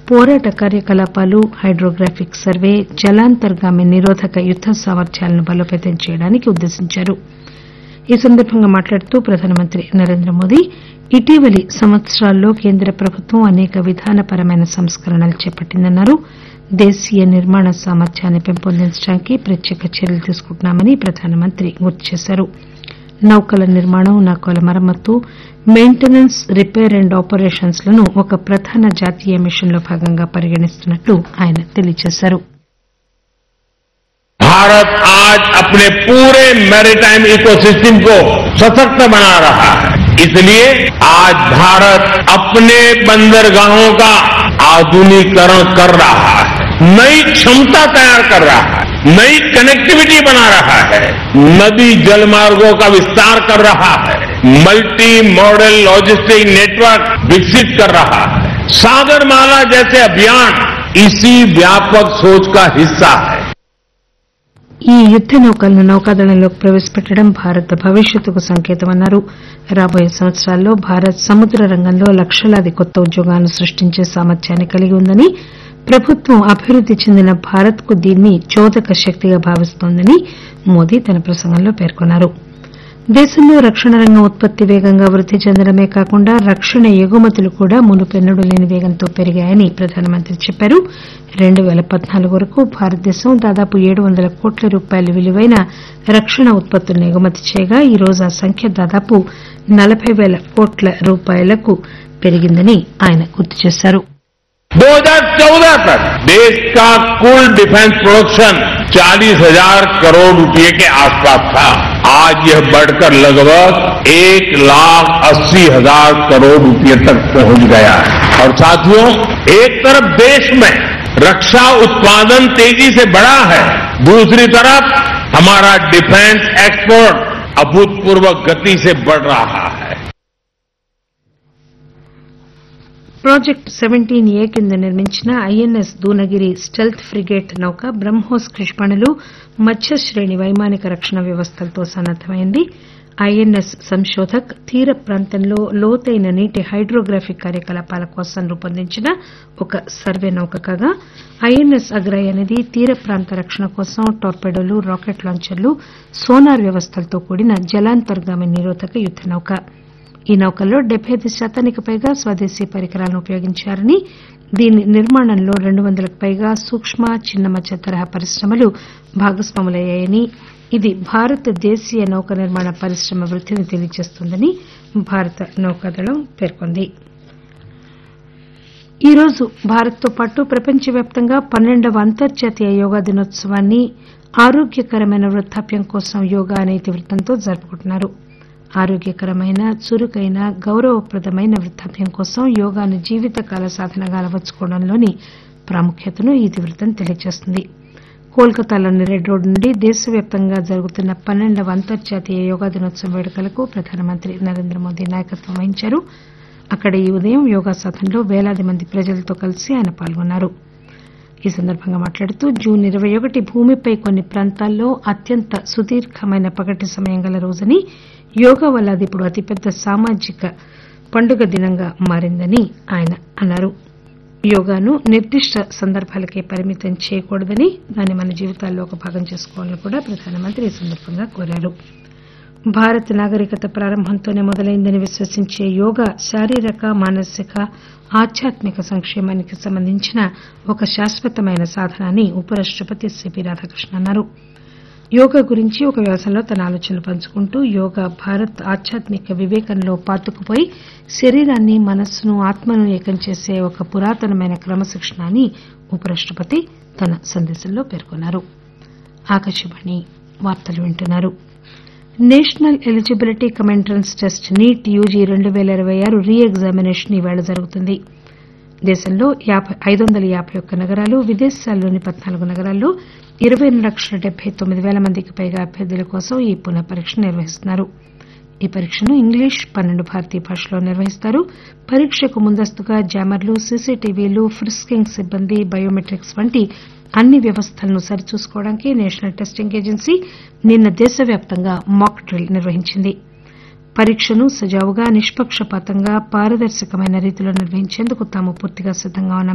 పోరాట కార్యకలాపాలు hydrographic survey జలాంతర్గామి నిరోధక యుద్ద సామర్థ్యాలను బలోపేతం చేయడానికి ఉద్దేశించారు ఈ సందర్భంగా మాట్లాడుతూ ప్రధానమంత్రి నరేంద్ర మోదీ ఇటీవలి సంవత్సరాల్లో కేంద్ర ప్రభుత్వం అనేక విధానపరమైన సంస్కరణలు చేపట్టిందన్నారు దేశీయ నిర్మాణ సామర్థ్యాన్ని పెంపొందించడానికి ప్రత్యేక చర్యలు తీసుకుంటున్నామని ప్రధానమంత్రి గుర్తు చేశారు నౌకల నిర్మాణం నౌకల మరమ్మతు మెయింటెనెన్స్ రిపేర్ అండ్ ఆపరేషన్స్ లను ఒక ప్రధాన జాతీయ మిషన్ లో భాగంగా పరిగణిస్తున్నట్లు ఆయన తెలియజేశారు भारत आज अपने पूरे मैरीटाइम इकोसिस्टम को सशक्त बना रहा है इसलिए आज भारत अपने बंदरगाहों का आधुनिकीकरण कर रहा है नई क्षमता तैयार कर रहा है नई कनेक्टिविटी बना रहा है नदी जलमार्गों का विस्तार कर रहा है मल्टी मॉडल लॉजिस्टिक नेटवर्क विकसित कर रहा है सागरमाला जैसे अभियान इसी व्यापक सोच का हिस्सा है ఈ యుద్ద నౌకలను నౌకాదళంలోకి ప్రవేశపెట్టడం భారత్ భవిష్యత్తుకు సంకేతమన్నారు రాబోయే సంవత్సరాల్లో భారత్ సముద్ర రంగంలో లక్షలాది కొత్త ఉద్యోగాలను సృష్టించే సామర్థ్యాన్ని కలిగి ఉందని ప్రభుత్వం అభివృద్ది చెందిన భారత్ కు దీన్ని చోదక శక్తిగా భావిస్తోందని మోదీ తన ప్రసంగంలో పేర్కొన్నారు దేశంలో రక్షణ రంగం ఉత్పత్తి వేగంగా వృద్ది చెందడమే కాకుండా రక్షణ ఎగుమతులు కూడా మునుపెన్నడూ లేని వేగంతో పెరిగాయని ప్రధానమంత్రి చెప్పారు రెండు పేల పద్నాలుగు వరకు భారతదేశం దాదాపు ఏడు వందల కోట్ల రూపాయల విలువైన రక్షణ ఉత్పత్తులను ఎగుమతి చేయగా ఈ రోజు ఆ సంఖ్య దాదాపు నలబై పేల కోట్ల రూపాయలకు పెరిగిందని ఆయన గుర్తు చేశారు 2014 तक देश का कुल डिफेंस प्रोडक्शन चालीस हजार करोड़ रुपए के आसपास था आज यह बढ़कर लगभग एक लाख अस्सी हजार करोड़ रुपए तक पहुंच गया है और साथियों एक तरफ देश में रक्षा उत्पादन तेजी से बढ़ा है दूसरी तरफ हमारा डिफेंस एक्सपोर्ट अभूतपूर्व गति से बढ़ रहा है ప్రాజెక్టు సెవెంటీన్ ఏ కింద నిర్మించిన ఐఎన్ఎస్ దూనగిరి స్టెల్త్ ఫ్రిగేట్ నౌక బ్రహ్మోస్ క్షిపణులు మధ్య శ్రేణి వైమానిక రక్షణ వ్యవస్థలతో సన్నద్దమైంది ఐఎన్ఎస్ సంశోధక్ తీర ప్రాంతంలో లోతైన నీటి హైడ్రోగ్రాఫిక్ కార్యకలాపాల కోసం రూపొందించిన ఒక సర్వే నౌక కాగా ఐఎన్ఎస్ అగ్రయ్ అనేది తీర ప్రాంత రక్షణ కోసం టార్పెడోలు రాకెట్ లాంచర్లు సోనార్ వ్యవస్థలతో కూడిన జలాంతర్గామి నిరోధక యుద్ద నౌక ఈ నౌకల్లో డెబ్బై ఐదు శాతానికి పైగా స్వదేశీ పరికరాలను ఉపయోగించారని దీని నిర్మాణంలో రెండు వందలకు పైగా సూక్ష్మ చిన్న మధ్య తరహా పరిశ్రమలు భాగస్వాములయ్యాయని ఇది భారత దేశీయ నౌక నిర్మాణ పరిశ్రమ వృద్దిని తెలియజేస్తోందని భారత నౌకాదళం పేర్కొంది ఈ రోజు భారత్ తో పాటు ప్రపంచవ్యాప్తంగా పన్నెండవ అంతర్జాతీయ యోగా దినోత్సవాన్ని ఆరోగ్యకరమైన వృద్దాప్యం కోసం యోగా అనే ఇతివృత్తంతో జరుపుకుంటున్నారు ఆరోగ్యకరమైన చురుకైన గౌరవప్రదమైన వృద్దాప్యం కోసం యోగాను జీవితకాల సాధనగా అలవర్చుకోవడంలోని ప్రాముఖ్యతను ఈ ఇతివృత్తం తెలియజేస్తుంది కోల్కతాలోని రెడ్ రోడ్ నుండి దేశవ్యాప్తంగా జరుగుతున్న పన్నెండవ అంతర్జాతీయ యోగా దినోత్సవం వేడుకలకు ప్రధానమంత్రి నరేంద్ర మోదీ నాయకత్వం వహించారు అక్కడ ఈ ఉదయం యోగా సాధనలో పేలాది మంది ప్రజలతో కలిసి ఆయన పాల్గొన్నారు ఈ సందర్భంగా మాట్లాడుతూ జూన్ ఇరవై ఒకటి భూమిపై కొన్ని ప్రాంతాల్లో అత్యంత సుదీర్ఘమైన పగటి సమయం గల రోజని యోగా వల్ల అది ఇప్పుడు అతిపెద్ద సామాజిక పండుగ దినంగా మారిందని ఆయన అన్నారు యోగాను నిర్దిష్ట సందర్భాలకే పరిమితం చేయకూడదని దాన్ని మన జీవితాల్లో ఒక భాగం చేసుకోవాలని కూడా ప్రధానమంత్రి ఈ సందర్భంగా కోరారు భారత్ నాగరికత ప్రారంభంతోనే మొదలైందని విశ్వసించే యోగా శారీరక మానసిక ఆధ్యాత్మిక సంక్షేమానికి సంబంధించిన ఒక శాశ్వతమైన సాధన అని ఉపరాష్టపతి సిపి రాధాకృష్ణ అన్నారు యోగా గురించి ఒక వ్యాసంలో తన ఆలోచనలు పంచుకుంటూ యోగా భారత్ ఆధ్యాత్మిక వివేకంలో పాతుకుపోయి శరీరాన్ని మనస్సును ఆత్మను ఏకం చేసే ఒక పురాతనమైన క్రమశిక్షణ అని ఉపరాష్టపతి తన సందేశంలో పేర్కొన్నారు ఆకాశవాణి వార్తలు వింటున్నారు national eligibility cum entrance test NEET UG రెండు పేల ఇరవై ఆరు రీ ఎగ్జామినేషన్ ఈవేళ జరుగుతుంది దేశంలో ఐదు వందల యాబై ఒక్క నగరాలు విదేశాల్లోని పద్నాలుగు నగరాల్లో ఇరవై రెండు లక్షల డెబ్బై తొమ్మిది పేల మందికి పైగా అభ్యర్థుల కోసం ఈ పునః పరీక్ష నిర్వహిస్తున్నారు ఈ పరీక్షను ఇంగ్లీష్ పన్నెండు భారతీయ భాషల్లో నిర్వహిస్తారు పరీక్షకు ముందస్తుగా జామర్లు సీసీటీవీలు ఫ్రిస్కింగ్ సిబ్బంది బయోమెట్రిక్స్ వంటి అన్ని వ్యవస్థలను సరిచూసుకోవడానికి నేషనల్ టెస్టింగ్ ఏజెన్సీ నిన్న దేశవ్యాప్తంగా మాక్ డ్రిల్ నిర్వహించింది పరీక్షను సజావుగా నిష్పక్షపాతంగా పారదర్శకమైన రీతిలో నిర్వహించేందుకు తాము పూర్తిగా సిద్దంగా ఉన్నామని